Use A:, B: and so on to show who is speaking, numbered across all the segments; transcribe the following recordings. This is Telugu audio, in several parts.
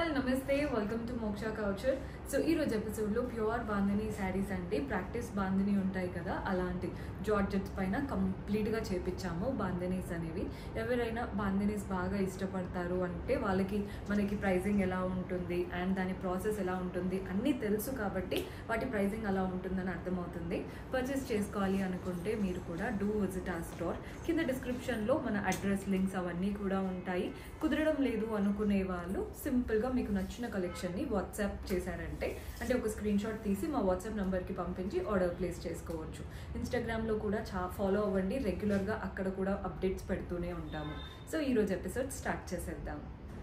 A: హాయ్ నమస్తే welcome to Moksha culture so ఈ రోజు ఎపిసోడ్లో ప్యూర్ బాందిని శారీస్ అండి ప్రాక్టీస్ బాందిని ఉంటాయి కదా అలాంటి జార్జెట్స్ పైన కంప్లీట్గా చేపించాము బాందినీస్ అనేవి ఎవరైనా బాందినీస్ బాగా ఇష్టపడతారు అంటే వాళ్ళకి మనకి ప్రైజింగ్ ఎలా ఉంటుంది అండ్ దాని ప్రాసెస్ ఎలా ఉంటుంది అన్నీ తెలుసు కాబట్టి వాటి ప్రైజింగ్ అలా ఉంటుందని అర్థమవుతుంది పర్చేస్ చేసుకోవాలి అనుకుంటే మీరు కూడా డూ విజిట్ ఆ స్టోర్ కింద డిస్క్రిప్షన్లో మన అడ్రస్ లింక్స్ అవన్నీ కూడా ఉంటాయి కుదరడం లేదు అనుకునే వాళ్ళు సింపుల్గా మీకు నచ్చిన కలెక్షన్ని వాట్సాప్ చేశారంటే అంటే ఒక స్క్రీన్ షాట్ తీసి మా వాట్సాప్ నెంబర్కి పంపించి ఆర్డర్ ప్లేస్ చేసుకోవచ్చు ఇన్స్టాగ్రామ్లో కూడా చా ఫాలో అవ్వండి రెగ్యులర్గా అక్కడ కూడా అప్డేట్స్ పెడుతూనే ఉంటాము సో ఈరోజు ఎపిసోడ్ స్టార్ట్ చేసేద్దాం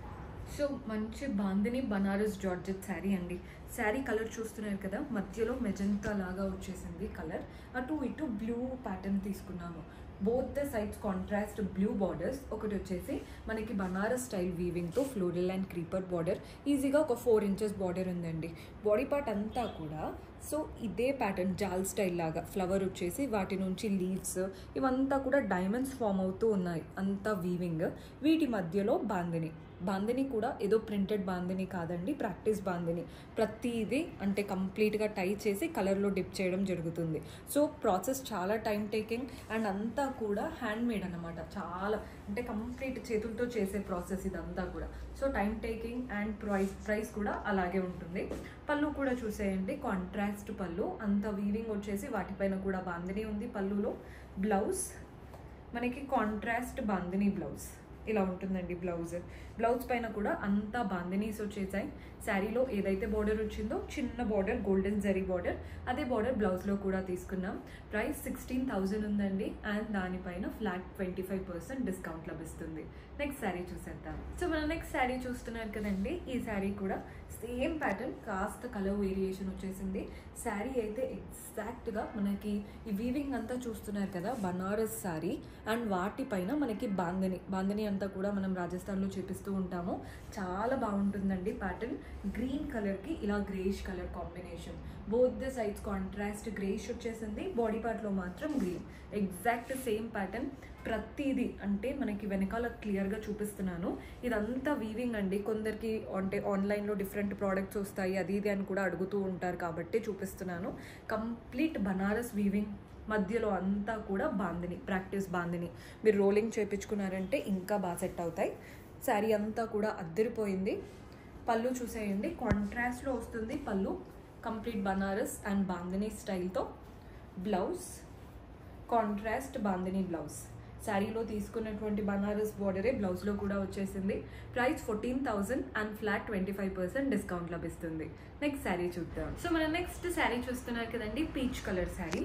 A: సో మంచి బాందిని బనారస్ జార్జెట్ శారీ అండి శారీ కలర్ చూస్తున్నారు కదా మధ్యలో మెజంతా లాగా వచ్చేసింది కలర్ అటు ఇటు బ్లూ ప్యాటర్న్ తీసుకున్నాము both the sides contrast blue borders ఒకటి వచ్చేసి మనకి బనారస్ స్టైల్ వీవింగ్తో ఫ్లోరల్ అండ్ క్రీపర్ బార్డర్ ఈజీగా ఒక ఫోర్ ఇంచెస్ బార్డర్ ఉందండి బాడీ పార్ట్ అంతా కూడా సో ఇదే ప్యాటర్న్ జాల్ స్టైల్ లాగా ఫ్లవర్ వచ్చేసి వాటి నుంచి లీవ్స్ ఇవంతా కూడా డైమండ్స్ ఫామ్ అవుతూ ఉన్నాయి అంతా వీవింగ్ వీటి మధ్యలో బాందిని బాందిని కూడా ఏదో ప్రింటెడ్ బాందిని కాదండి ప్రాక్టీస్ బాందిని ప్రతిదీ అంటే కంప్లీట్గా టై చేసి కలర్లో డిప్ చేయడం జరుగుతుంది సో ప్రాసెస్ చాలా టైం టేకింగ్ అండ్ అంతా కూడా హ్యాండ్ మేడ్ అనమాట చాలా అంటే కంప్లీట్ చేతులతో చేసే ప్రాసెస్ ఇదంతా కూడా so time taking and price price కూడా అలాగే ఉంటుంది పళ్ళు కూడా చూసేయండి కాంట్రాస్ట్ పళ్ళు అంత వీవింగ్ వచ్చేసి వాటిపైన కూడా బాందిని ఉంది పళ్ళులో బ్లౌజ్ మనకి కాంట్రాస్ట్ బాందిని బ్లౌజ్ ఇలా ఉంటుందండి బ్లౌజ్ బ్లౌజ్ పైన కూడా అంతా బాందినీస్ వచ్చేసాయి శారీలో ఏదైతే బార్డర్ వచ్చిందో చిన్న బార్డర్ గోల్డెన్ జరీ బార్డర్ అదే బార్డర్ బ్లౌజ్లో కూడా తీసుకున్నాం ప్రైస్ సిక్స్టీన్ థౌజండ్ ఉందండి అండ్ దానిపైన flat twenty five percent discount లభిస్తుంది నెక్స్ట్ శారీ చూసేద్దాం సో మన నెక్స్ట్ శారీ చూస్తున్నారు కదండి ఈ శారీ కూడా సేమ్ ప్యాటర్న్ కాస్త కలర్ వేరియేషన్ వచ్చేసింది శారీ అయితే ఎగ్జాక్ట్గా మనకి ఈ వీవింగ్ అంతా చూస్తున్నారు కదా బనారస్ శారీ అండ్ వాటిపైన మనకి బాందని బాందని అంతా కూడా మనం రాజస్థాన్లో చేపిస్తూ ఉంటాము చాలా బాగుంటుందండి ప్యాటర్న్ గ్రీన్ కలర్కి ఇలా greyish colour combination both the sides contrast greyish వచ్చేసింది బాడీ పార్ట్లో మాత్రం గ్రీన్ ఎగ్జాక్ట్ సేమ్ ప్యాటర్న్ ప్రతిదీ అంటే మనకి వెనకాల క్లియర్గా చూపిస్తున్నాను ఇదంతా వీవింగ్ అండి కొందరికి అంటే ఆన్లైన్లో డిఫరెంట్ ప్రోడక్ట్స్ వస్తాయి అది ఇది అని కూడా అడుగుతూ ఉంటారు కాబట్టి చూపిస్తున్నాను కంప్లీట్ బనారస్ వీవింగ్ మధ్యలో అంతా కూడా బాందిని ప్రాక్టీస్ బాందిని మీరు రోలింగ్ చేయించుకున్నారంటే ఇంకా బాగా సెట్ అవుతాయి శారీ అంతా కూడా అద్దరిపోయింది పళ్ళు చూసేయండి కాంట్రాస్ట్లో వస్తుంది పళ్ళు కంప్లీట్ బనారస్ అండ్ బాందిని స్టైల్తో బ్లౌజ్ కాంట్రాస్ట్ బాందిని బ్లౌజ్ శారీలో తీసుకున్నటువంటి బనారస్ బార్డరే బ్లౌజ్లో కూడా వచ్చేసింది price fourteen thousand and flat twenty five percent discount లభిస్తుంది నెక్స్ట్ శారీ చూద్దాం సో మన నెక్స్ట్ శారీ చూస్తున్నారు కదండి పీచ్ కలర్ శారీ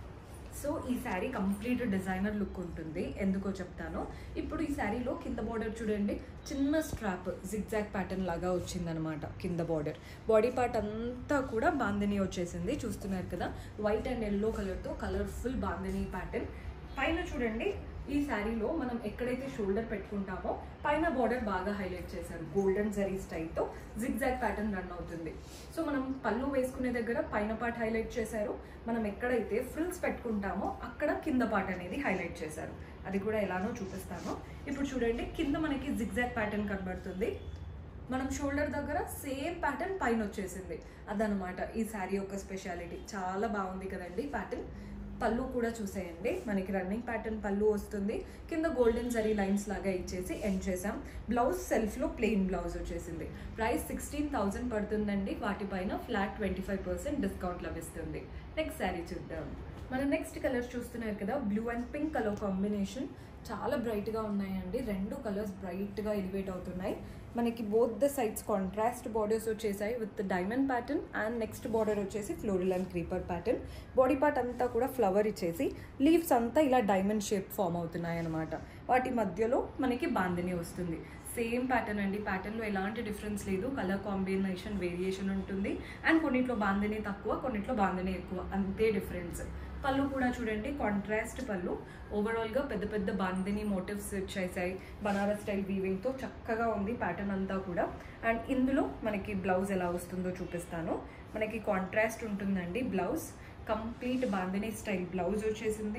A: సో ఈ శారీ కంప్లీట్ డిజైనర్ లుక్ ఉంటుంది ఎందుకో చెప్తాను ఇప్పుడు ఈ శారీలో కింద బార్డర్ చూడండి చిన్న స్ట్రాప్ జిగ్జాగ్ ప్యాటర్న్ లాగా వచ్చిందనమాట కింద బార్డర్ బాడీ పార్ట్ అంతా కూడా బాందిని వచ్చేసింది చూస్తున్నారు కదా వైట్ అండ్ ఎల్లో కలర్తో కలర్ఫుల్ బాందిని ప్యాటర్న్ పైన చూడండి ఈ శారీలో మనం ఎక్కడైతే షోల్డర్ పెట్టుకుంటామో పైన బార్డర్ బాగా హైలైట్ చేశారు గోల్డెన్ జరీ స్టైల్తో జిగ్జాగ్ ప్యాటర్న్ రన్ అవుతుంది సో మనం పళ్ళు వేసుకునే దగ్గర పైన పార్ట్ హైలైట్ చేశారు మనం ఎక్కడైతే ఫ్రిల్స్ పెట్టుకుంటామో అక్కడ కింద పార్ట్ అనేది హైలైట్ చేశారు అది కూడా ఎలానో చూపిస్తాను ఇప్పుడు చూడండి కింద మనకి జిగ్జాగ్ ప్యాటర్న్ కనబడుతుంది మనం షోల్డర్ దగ్గర సేమ్ ప్యాటర్న్ పైన వచ్చేసింది అదనమాట ఈ శారీ యొక్క స్పెషాలిటీ చాలా బాగుంది కదండి ప్యాటర్న్ పళ్ళు కూడా చూసేయండి మనకి రన్నింగ్ ప్యాటర్న్ పళ్ళు వస్తుంది కింద గోల్డెన్ జరీ లైన్స్ లాగా ఇచ్చేసి ఎండ్ చేసాం బ్లౌజ్ సెల్ఫ్లో ప్లెయిన్ బ్లౌజ్ వచ్చేసింది ప్రైస్ సిక్స్టీన్ థౌజండ్ పడుతుందండి వాటిపైన flat twenty five percent discount లభిస్తుంది నెక్స్ట్ శారీ చూద్దాం మన నెక్స్ట్ కలర్ చూస్తున్నారు కదా blue and pink colour combination చాలా బ్రైట్గా ఉన్నాయండి రెండు కలర్స్ బ్రైట్గా ఎలివేట్ అవుతున్నాయి మనకి both the sides contrast borders వచ్చేసాయి with diamond pattern and next border వచ్చేసి floral and creeper pattern body part అంతా కూడా ఫ్లవర్ ఇచ్చేసి లీవ్స్ అంతా ఇలా డైమండ్ షేప్ ఫామ్ అవుతున్నాయి అనమాట వాటి మధ్యలో మనకి బాందిని వస్తుంది సేమ్ ప్యాటర్న్ అండి ప్యాటర్న్లో ఎలాంటి డిఫరెన్స్ లేదు కలర్ కాంబినేషన్ వేరియేషన్ ఉంటుంది అండ్ కొన్నిట్లో బాందిని తక్కువ కొన్నిట్లో బాందిని ఎక్కువ అంతే డిఫరెన్స్ పళ్ళు కూడా చూడండి కాంట్రాస్ట్ పళ్ళు ఓవరాల్గా పెద్ద పెద్ద బాందిని మోటివ్స్ వచ్చేసాయి బనారస్ స్టైల్ వీవింగ్తో చక్కగా ఉంది ప్యాటర్న్ అంతా కూడా అండ్ ఇందులో మనకి బ్లౌజ్ ఎలా వస్తుందో చూపిస్తాను మనకి కాంట్రాస్ట్ ఉంటుందండి blouse complete bandhani style blouse వచ్చేసింది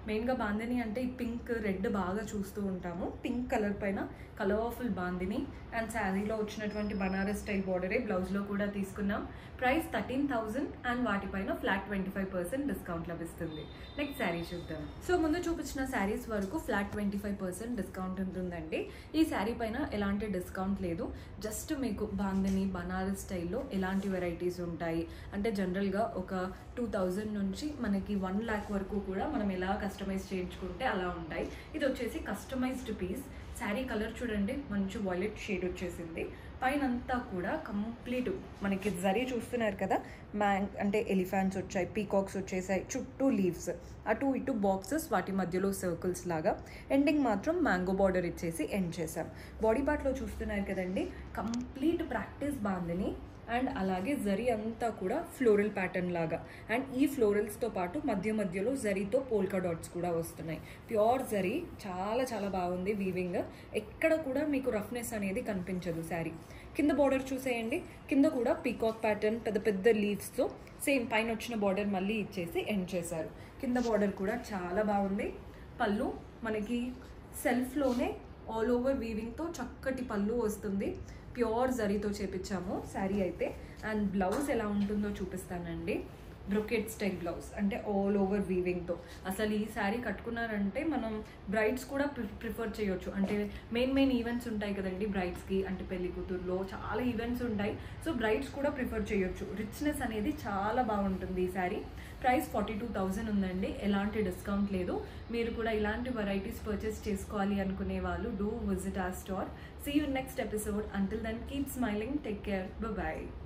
A: మెయిన్గా బాందిని అంటే ఈ పింక్ రెడ్ బాగా చూస్తూ ఉంటాము పింక్ కలర్ పైన కలర్ఫుల్ బాందిని అండ్ శారీలో వచ్చినటువంటి బనారస్ స్టైల్ బార్డరే బ్లౌజ్లో కూడా తీసుకున్నాం ప్రైస్ థర్టీన్ థౌజండ్ అండ్ వాటిపైన flat twenty five percent discount లభిస్తుంది నెక్స్ట్ శారీ చూద్దాం సో ముందు చూపించిన శారీస్ వరకు flat twenty five percent discount ఉంటుందండి ఈ శారీ పైన ఎలాంటి డిస్కౌంట్ లేదు జస్ట్ మీకు బాందిని బనారస్ స్టైల్లో ఎలాంటి వెరైటీస్ ఉంటాయి అంటే జనరల్గా ఒక టూ థౌజండ్ నుంచి మనకి వన్ ల్యాక్ వరకు కూడా మనం ఎలా కస్టమైజ్ చేయించుకుంటే అలా ఉంటాయి ఇది వచ్చేసి కస్టమైజ్డ్ పీస్ శారీ కలర్ చూడండి మంచి వాయిలెట్ షేడ్ వచ్చేసింది పైన అంతా కూడా కంప్లీట్ మనకి జరీ చూస్తున్నారు కదా మ్యాంగ్ అంటే ఎలిఫాంట్స్ వచ్చాయి పీకాక్స్ వచ్చేసాయి చుట్టూ లీవ్స్ అటు ఇటు బాక్సెస్ వాటి మధ్యలో సర్కిల్స్ లాగా ఎండింగ్ మాత్రం మ్యాంగో బార్డర్ ఇచ్చేసి ఎండ్ చేసాం బాడీ పార్ట్లో చూస్తున్నారు కదండి కంప్లీట్ ప్రాక్టీస్ బాందిని అండ్ అలాగే జరీ అంతా కూడా ఫ్లోరల్ ప్యాటర్న్ లాగా అండ్ ఈ ఫ్లోరల్స్తో పాటు మధ్య మధ్యలో జరీతో పోల్కా డాట్స్ కూడా వస్తున్నాయి ప్యూర్ జరీ చాలా చాలా బాగుంది వీవింగ్ ఎక్కడ కూడా మీకు రఫ్నెస్ అనేది కనిపించదు శారీ కింద బార్డర్ చూసేయండి కింద కూడా పీకాక్ ప్యాటర్న్ పెద్ద పెద్ద లీవ్స్తో సేమ్ పైన వచ్చిన బార్డర్ మళ్ళీ ఇచ్చేసి ఎండ్ చేశారు కింద బార్డర్ కూడా చాలా బాగుంది పళ్ళు మనకి సెల్ఫ్లోనే ఆల్ ఓవర్ వీవింగ్తో చక్కటి పళ్ళు వస్తుంది ప్యూర్ జరీతో చేపించాము శారీ అయితే అండ్ బ్లౌజ్ ఎలా ఉంటుందో చూపిస్తానండి బ్రొకెట్ స్టైల్ బ్లౌజ్ అంటే ఆల్ ఓవర్ వీవింగ్తో అసలు ఈ శారీ కట్టుకున్నారంటే మనం బ్రైడ్స్ కూడా ప్రిఫర్ చేయొచ్చు అంటే మెయిన్ మెయిన్ ఈవెంట్స్ ఉంటాయి కదండి బ్రైడ్స్కి అంటే పెళ్లి కూతుర్లో చాలా ఈవెంట్స్ ఉంటాయి సో బ్రైడ్స్ కూడా ప్రిఫర్ చేయొచ్చు రిచ్నెస్ అనేది చాలా బాగుంటుంది ఈ sari price forty two thousand ఉందండి ఎలాంటి డిస్కౌంట్ లేదు మీరు కూడా ఇలాంటి వెరైటీస్ పర్చేస్ చేసుకోవాలి అనుకునే వాళ్ళు డూ విజిట్ ఆ store see you next episode until then keep smiling take care bye